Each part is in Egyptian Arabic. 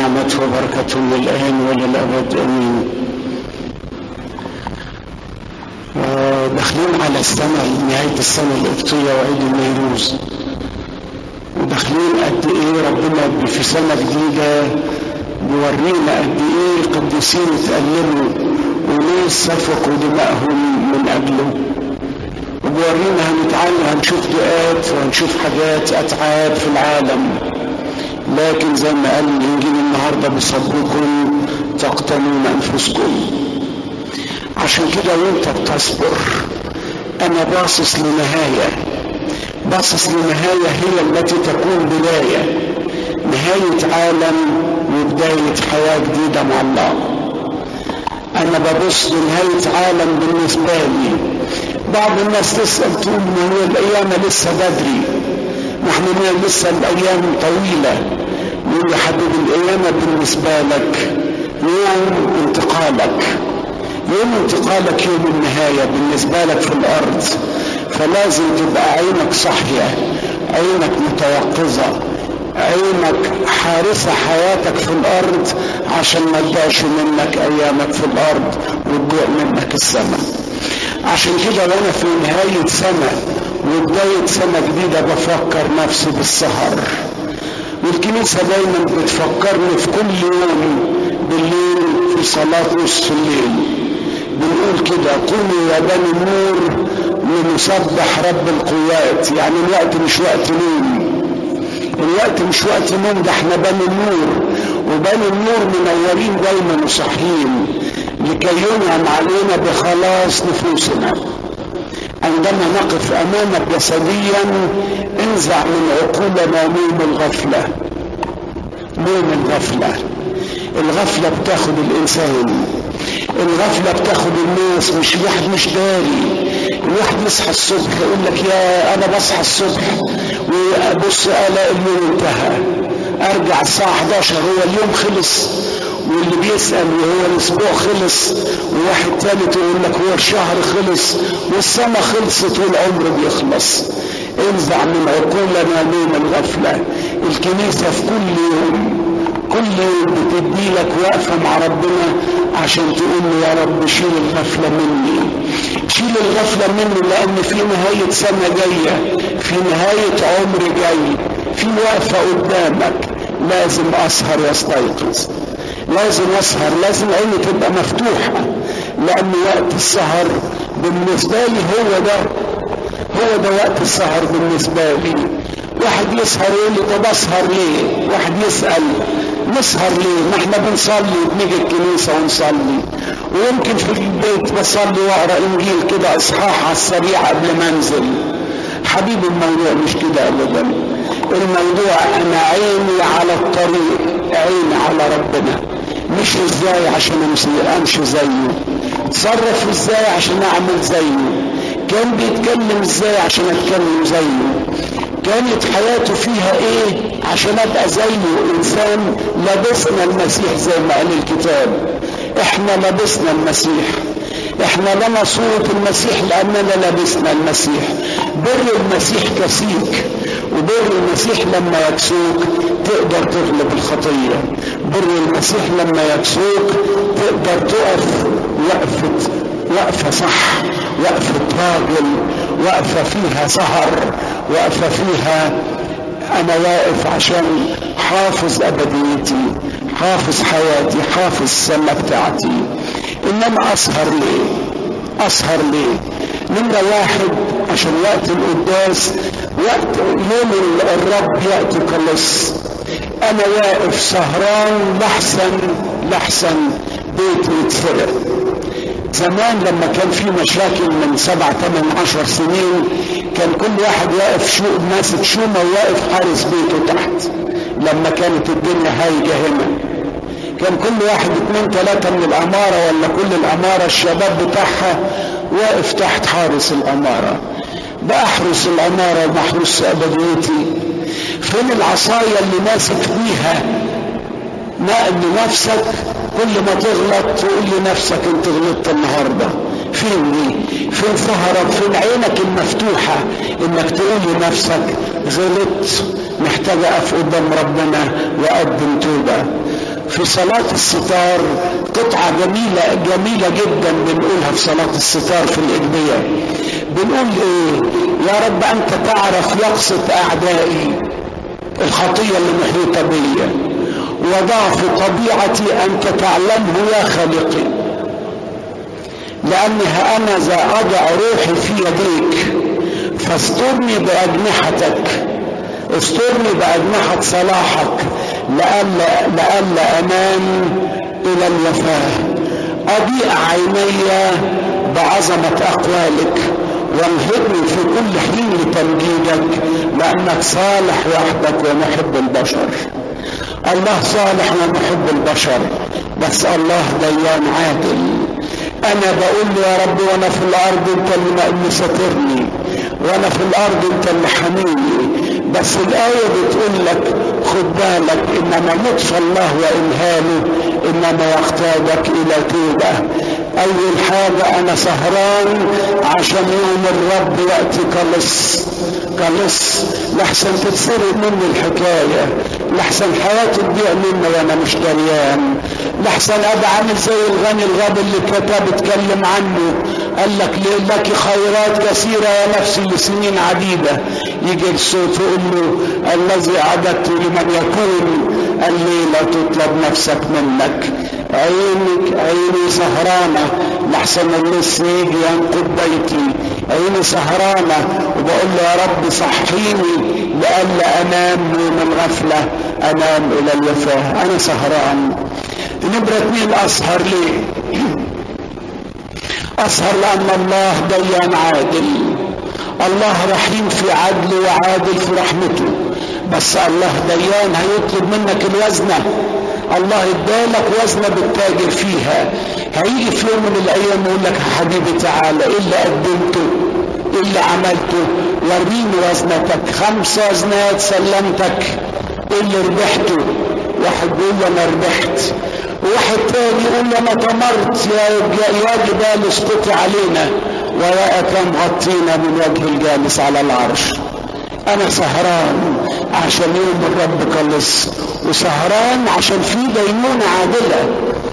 نعمته وبركته للآن وللأبد آمين وداخلين على السنة نهاية السنة القبطية وعيد النيروز وداخلين قد ايه ربنا في سنة جديدة بيورينا قد ايه القديسين اتألموا وناس سفكوا دمائهم من اجله وبيورينا هنتعلم هنشوف دقات وهنشوف حاجات اتعاب في العالم لكن زي ما قال الانجيل النهارده بصبركم تقتلون انفسكم عشان كده وانت بتصبر انا باصص لنهايه باصص لنهايه هي التي تكون بدايه نهايه عالم وبدايه حياه جديده مع الله انا ببص لنهايه عالم بالنسبه لي بعض الناس تسال تقول ما هو الايام لسه بدري ما احنا لسه الايام طويله يقول يا حبيبي الايام بالنسبه لك يوم انتقالك يوم انتقالك يوم النهايه بالنسبه لك في الارض فلازم تبقى عينك صاحيه عينك متيقظه عينك حارسة حياتك في الأرض عشان ما تضيعش منك أيامك في الأرض وتضيع منك السماء عشان كده وأنا في نهاية سنة وبداية سنة جديدة بفكر نفسي بالسهر والكنيسة دايما بتفكرني في كل يوم بالليل في صلاة نصف الليل بنقول كده قوموا يا بني النور لنسبح رب القوات يعني الوقت مش وقت نوم الوقت مش وقت نوم ده احنا بني النور وبني النور منورين دايما وصاحيين لكي ينعم علينا بخلاص نفوسنا عندما نقف امامك جسديا انزع من عقولنا نوم الغفله نوم الغفله الغفله بتاخد الانسان الغفله بتاخد الناس مش الواحد مش داري الواحد يصحى الصبح يقول لك يا انا بصحى الصبح وابص الاقي اليوم انتهى ارجع الساعه 11 هو اليوم خلص واللي بيسال وهو الاسبوع خلص وواحد ثالث يقول لك هو الشهر خلص والسنه خلصت والعمر بيخلص انزع من عقولنا نوم الغفله الكنيسه في كل يوم كل يوم بتدي لك وقفة مع ربنا عشان تقول له يا رب شيل الغفلة مني شيل الغفلة مني لأن في نهاية سنة جاية في نهاية عمر جاي في وقفة قدامك لازم أسهر واستيقظ لازم أسهر لازم عيني تبقى مفتوحة لأن وقت السهر بالنسبة لي هو ده هو ده وقت السهر بالنسبة لي واحد يسهر يقول لي طب اسهر ليه؟ واحد يسأل نسهر ليه؟ ما احنا بنصلي وبنيجي الكنيسة ونصلي ويمكن في البيت بصلي واقرا انجيل كده اصحاح على السريع قبل ما انزل حبيبي الموضوع مش كده ابدا الموضوع انا عيني على الطريق عيني على ربنا مش ازاي عشان امشي امشي زيه اتصرف ازاي عشان اعمل زيه كان بيتكلم ازاي عشان اتكلم زيه كانت حياته فيها ايه عشان ابقى زيه انسان لبسنا المسيح زي ما قال الكتاب احنا لبسنا المسيح احنا لنا صورة المسيح لاننا لبسنا المسيح بر المسيح كسيك وبر المسيح لما يكسوك تقدر تغلب الخطية بر المسيح لما يكسوك تقدر تقف وقفة وقفة صح وقفة راجل وقفة فيها سهر وقفة فيها أنا واقف عشان حافظ أبديتي حافظ حياتي حافظ السنة بتاعتي إنما أسهر ليه؟ أسهر ليه؟ نمرة واحد عشان وقت القداس وقت يوم الرب يأتي كلص أنا واقف سهران لحسن لحسن بيتي يتسرق زمان لما كان في مشاكل من سبع ثمان عشر سنين كان كل واحد واقف شو ماسك شومه وواقف حارس بيته تحت لما كانت الدنيا هايجه هنا كان كل واحد اثنين ثلاثة من العمارة ولا كل العمارة الشباب بتاعها واقف تحت حارس العمارة بأحرس العمارة وبحرس أبديتي فين العصاية اللي ماسك بيها نقل لنفسك كل ما تغلط تقول لنفسك انت غلطت النهارده فين دي فين سهرك فين عينك المفتوحة انك تقول لنفسك غلطت محتاج اقف قدام ربنا واقدم توبه في صلاة الستار قطعة جميلة جميلة جدا بنقولها في صلاة الستار في الإجبية بنقول إيه يا رب أنت تعرف يقصد أعدائي الخطية اللي محيطة بي وضعف طبيعتي أنت تعلمه يا خالقي لأنها أنا ذا أضع روحي في يديك فاسترني بأجنحتك استرني بأجنحة صلاحك لألا, لألا أنام إلى الوفاة أضيء عيني بعظمة أقوالك وانهضني في كل حين لتمجيدك لأنك صالح وحدك ومحب البشر الله صالح ومحب البشر بس الله ديان عادل انا بقول له يا رب وانا في الارض انت اللي سترني وانا في الارض انت اللي حميني بس الآية بتقول لك خد بالك إنما لطف الله وإمهاله إنما يحتاجك إلى توبة أول حاجة أنا سهران عشان يوم الرب يأتي كلص كلص لحسن تتسرق مني الحكاية لحسن حياتي تضيع مني وأنا مش دريان لحسن أبقى عامل زي الغني الغاب اللي كتاب اتكلم عنه قال لك لك خيرات كثيرة يا نفسي لسنين عديدة يجي الصوت يقول له الذي عددت لمن يكون الليلة تطلب نفسك منك عينك عيني سهرانة لحسن اللص يجي ينقض بيتي عيني سهرانة وبقول له يا رب صحيني لألا أنام من الغفلة أنام إلى الوفاة أنا سهران نمرة اتنين أسهر ليه أسهر لأن الله ديان عادل الله رحيم في عدله وعادل في رحمته بس الله ديان هيطلب منك الوزنة الله ادالك وزنة بالتاجر فيها هيجي في يوم من الايام يقول لك يا حبيبي تعالى ايه اللي قدمته ايه اللي عملته وريني وزنتك خمس وزنات سلمتك ايه اللي ربحته واحد بيقول لي انا ربحت وواحد تاني يقول لي انا تمرت يا يا جبال اسقطي علينا ويا كم غطينا من وجه الجالس على العرش انا سهران عشان يوم الرب خلص وسهران عشان في دينونة عادلة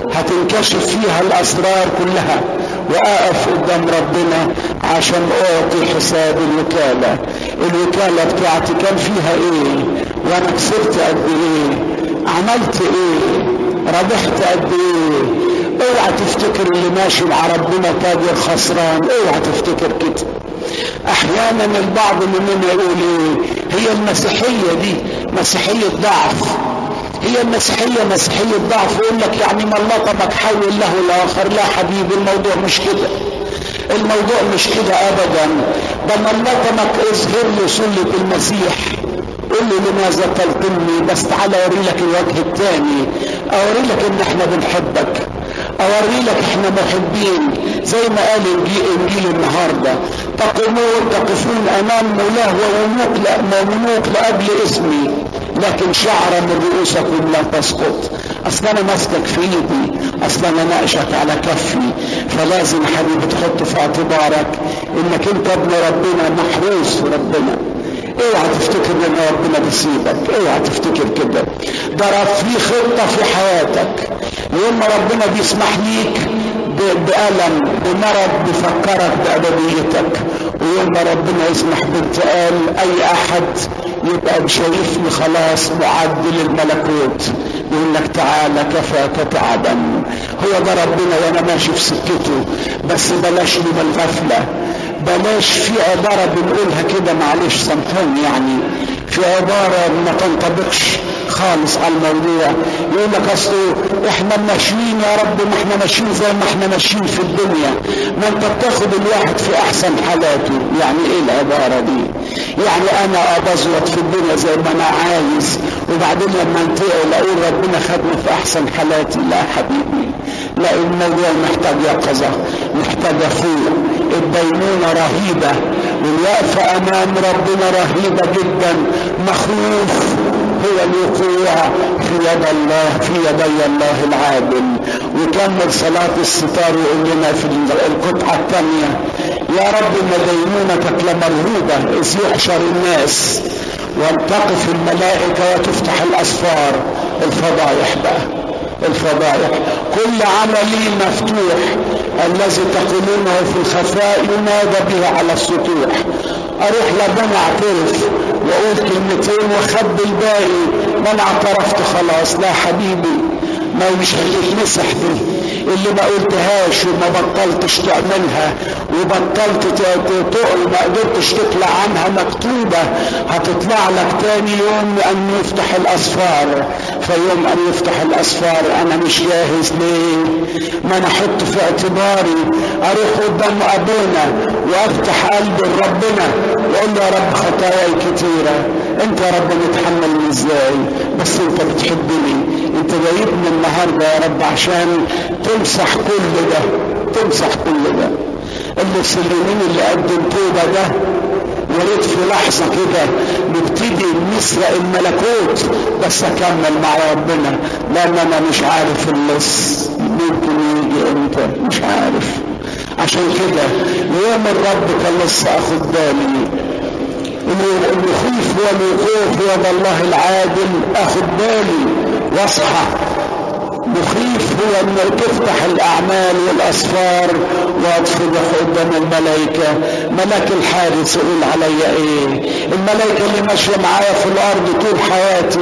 هتنكشف فيها الاسرار كلها واقف قدام ربنا عشان اعطي حساب الوكالة الوكالة بتاعتي كان فيها ايه وانا كسبت قد ايه عملت ايه ربحت قد ايه اوعى تفتكر اللي ماشي مع ربنا تاجر خسران اوعى تفتكر كده احيانا البعض مننا يقول ايه هي المسيحية دي مسيحية ضعف هي المسيحية مسيحية ضعف يقول لك يعني من لطمك حول له الاخر لا حبيبي الموضوع مش كده الموضوع مش كده ابدا ده من لطمك اظهر له سلة المسيح قل لي لماذا تلطمني بس تعالى اوري لك الوجه الثاني اوري لك ان احنا بنحبك اوري لك احنا محبين زي ما قال انجيل, انجيل النهارده تقومون تقفون امام مولاه وملوك لا ملوك لاجل اسمي لكن شعر من رؤوسكم لا تسقط اصل انا ماسكك في ايدي اصل انا ناقشك على كفي فلازم حبيبي تحط في اعتبارك انك انت ابن ربنا محروس في ربنا اوعى تفتكر ان ربنا بيسيبك اوعى تفتكر كده ده في خطه في حياتك يوم ما ربنا بيسمح ليك بألم بمرض بيفكرك بأبديتك ويوم ما ربنا يسمح بانتقال أي أحد يبقى شايفني خلاص معد للملكوت يقول لك تعالى كفاك تعبا هو ده ربنا وانا ماشي في سكته بس بلاش من الغفله بلاش في عباره بنقولها كده معلش سامحوني يعني في عباره ما تنطبقش خالص على الموضوع يقول لك اصله احنا ماشيين يا رب ما احنا ماشيين زي ما احنا ماشيين في الدنيا ما انت بتاخد الواحد في احسن حالاته يعني ايه العباره دي يعني انا ابزوط في الدنيا زي ما انا عايز وبعدين لما انتقل اقول ربنا خدني في احسن حالاتي لا حبيبي لا الموضوع محتاج يقظه محتاج فوق الدينونه رهيبه والوقفه امام ربنا رهيبه جدا مخوف هو الوقوع في يد الله في يدي الله العادل وكمل صلاة الستار ويقول لنا في القطعة الثانية يا رب ان دينونتك لمرهوبة اذ يحشر الناس وتقف الملائكة وتفتح الأسفار الفضايح بقى الفضائح كل عملي مفتوح الذي تقولونه في الخفاء ينادى به على السطوح اروح لابونا اعترف واقول كلمتين واخبي الباقي ما انا اعترفت خلاص لا حبيبي ما مش هتتمسح دي اللي ما قلتهاش وما بطلتش تعملها وبطلت تقل ما قدرتش تطلع عنها مكتوبة هتطلع لك تاني يوم ان يفتح الاسفار فيوم ان يفتح الاسفار انا مش جاهز ليه ما انا احط في اعتباري اروح قدام ابونا وافتح قلبي لربنا واقول له يا رب خطاياي كتيرة انت يا رب متحمل ازاي بس انت بتحبني انت جايبني النهارده يا رب عشان تمسح كل ده تمسح كل ده المسلمين اللي قدمتوه ده ده يا ريت في لحظه كده نبتدي نسرق الملكوت بس اكمل مع ربنا لان انا مش عارف اللص ممكن يجي امتى مش عارف عشان كده يوم الرب كان لسه اخد بالي الخوف والوقوف يد الله العادل اخد بالي واصحى مخيف هو ان تفتح الاعمال والاسفار واتفضح قدام الملائكه ملاك الحارس يقول عليا ايه الملائكه اللي ماشيه معايا في الارض طول حياتي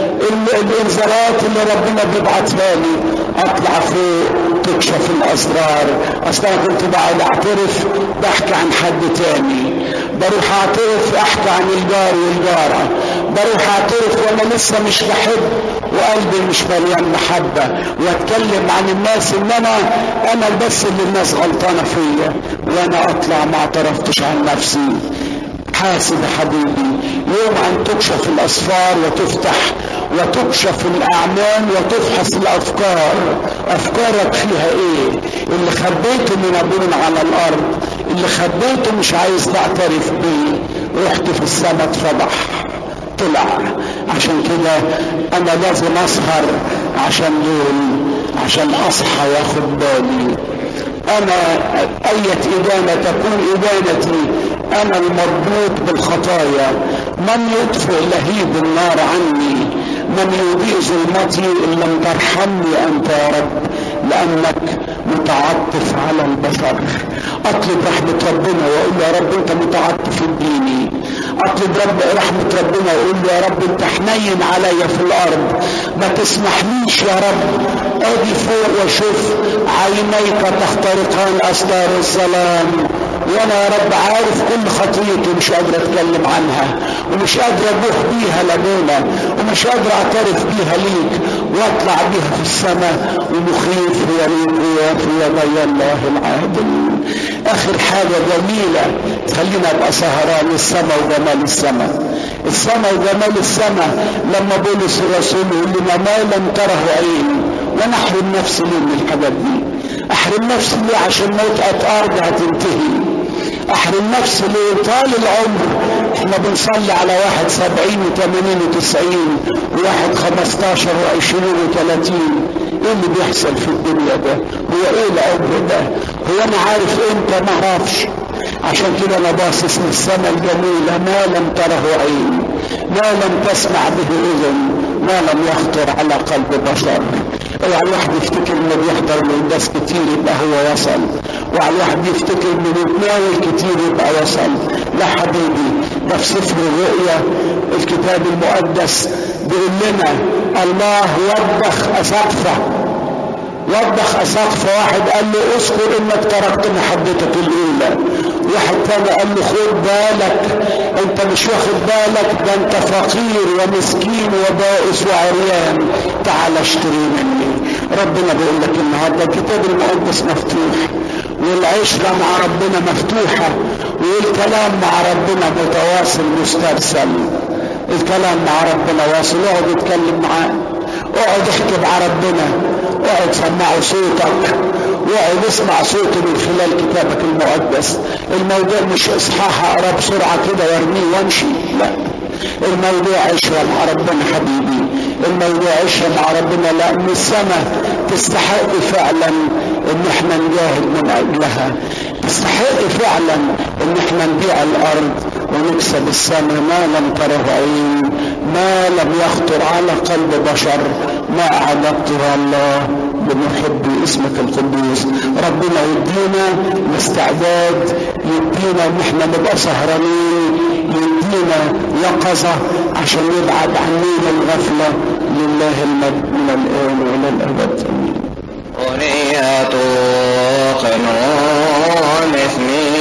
الانذارات اللي ربنا بيبعتها لي اطلع فوق تكشف الاسرار اصل انا كنت بقعد اعترف بحكي عن حد تاني بروح اعترف احكي عن الجار والجاره بروح اعترف وانا لسه مش بحب وقلبي مش مليان محبه واتكلم عن الناس ان انا انا بس اللي الناس غلطانه فيا وانا اطلع ما اعترفتش عن نفسي حاسب حبيبي يوم ان تكشف الاسفار وتفتح وتكشف الاعمال وتفحص الافكار افكارك فيها ايه اللي خبيته من ابونا على الارض اللي خبيته مش عايز تعترف بيه رحت في السماء اتفضح طلع عشان كده انا لازم اسهر عشان دول عشان اصحى واخد بالي انا اية ادانة تكون ادانتي انا المربوط بالخطايا من يطفئ لهيب النار عني من يضيء ظلمتي ان لم ترحمني انت يا رب لانك متعطف على البشر اطلب رحمة ربنا واقول يا رب انت متعطف اديني اطلب رب رحمة ربنا واقول له يا رب انت حنين عليا في الارض ما تسمحليش يا رب اجي فوق واشوف عينيك تخترقان استار الظلام وانا يا رب عارف كل خطيتي مش قادر اتكلم عنها ومش قادر ابوح بيها لابونا ومش قادر اعترف بيها ليك واطلع بيها في السماء ومخيف هي ليك في يدي الله العادل اخر حاجة جميلة تخلينا ابقى سهران السماء وجمال السماء السماء وجمال السماء لما بولس الرسول يقول لنا ما لم تره عين وانا احرم نفسي ليه من الحاجات دي احرم نفسي ليه عشان موتة ارض هتنتهي احرم نفسي ليه طال العمر احنا بنصلي على واحد سبعين وثمانين وتسعين وواحد خمستاشر وعشرين وثلاثين ايه اللي بيحصل في الدنيا ده هو ايه العمر ده هو انا عارف امتى ما اعرفش عشان كده انا باصص للسماء الجميله ما لم تره عين ما لم تسمع به اذن ما لم يخطر على قلب بشر اوعى الواحد يفتكر انه بيحضر القداس كتير يبقى هو وصل وعلى الواحد يفتكر انه بيتناول كتير يبقى وصل لا حبيبي ده في سفر الرؤيا الكتاب المقدس بيقول لنا الله وبخ اسقفه وبخ اسقف واحد قال له اذكر انك تركت محبتك الاولى واحد تاني قال له خد بالك انت مش واخد بالك ده انت فقير ومسكين وبائس وعريان تعال اشتري مني ربنا بيقول لك النهارده الكتاب المقدس مفتوح والعشرة مع ربنا مفتوحة والكلام مع ربنا متواصل مسترسل الكلام مع ربنا واصل اقعد اتكلم معاه اقعد احكي مع ربنا اقعد سمعوا صوتك واقعد اسمع صوته من خلال كتابك المقدس الموضوع مش اصحاح اقرا بسرعه كده وارميه وامشي لا الموضوع عشرة مع ربنا حبيبي الموضوع عشرة مع ربنا لأن السماء تستحق فعلا ان احنا نجاهد من اجلها تستحق فعلا ان احنا نبيع الارض ونكسب السماء ما لم تره عين ما لم يخطر على قلب بشر ما أعددته الله بنحب اسمك القدوس ربنا يدينا الاستعداد يدينا ان احنا نبقى سهرانين يدينا يقظة عشان يبعد عننا الغفلة لله المجد من الآن وإلى الأبد أغنية قنون اسمي